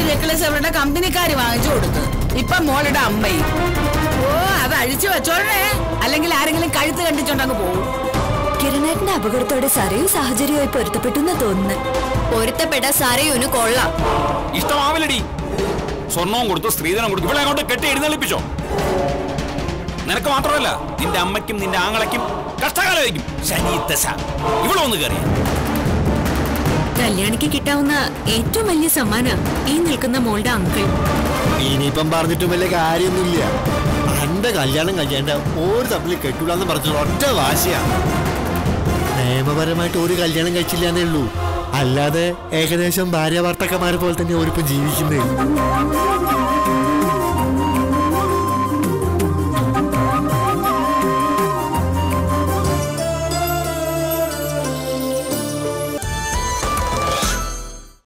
necklace അവരുടെ കമ്പനിക്കാര് വാങ്ങിച്ചു കൊടുത്തു ഇപ്പൊ മോളുടെ അമ്മയും ഓ അത് അഴിച്ചു വെച്ചോളേ അല്ലെങ്കിൽ ആരെങ്കിലും കഴുത്ത് കണ്ടിച്ചോണ്ടങ്ങ് പോകും കിരണേട്ടന്റെ അപകടത്തോടെ സരയും സാഹചര്യവുമായി പൊരുത്തപ്പെട്ടു എന്ന് തോന്നുന്നു പൊരുത്തപ്പെട്ട സരയുന് കൊള്ളാം ഇഷ്ടമാവില്ലടി സ്വർണവും കൊടുത്തു സ്ത്രീധനം കൊടുത്തു ഇവിടെ അങ്ങോട്ട് കെട്ടി എഴുന്നള്ളിപ്പിച്ചോ നിനക്ക് മാത്രമല്ല നിന്റെ അമ്മയ്ക്കും നിന്റെ ആങ്ങളയ്ക്കും കഷ്ടകാലമായിരിക്കും ശനി ദശ ഇവിടെ ഒന്ന് കയറി കല്യാണിക്ക് കിട്ടാവുന്ന ഏറ്റവും വലിയ സമ്മാനം ഈ നിൽക്കുന്ന മോളുടെ അങ്കിൾ ഇനിയിപ്പം പറഞ്ഞിട്ടും വലിയ കാര്യമൊന്നുമില്ല എന്റെ കല്യാണം കഴിയേണ്ട ഒരു തമ്മിൽ കെട്ടൂലെന്ന് പറഞ്ഞ ഒറ്റ വാശിയാ നിയമപരമായിട്ട് ഒരു കല്യാണം കഴിച്ചില്ല എന്നേ ഉള്ളൂ അല്ലാതെ ഏകദേശം ഭാര്യ ഭർത്തക്കന്മാരെ പോലെ തന്നെ ഓരിപ്പം ജീവിക്കുന്നത്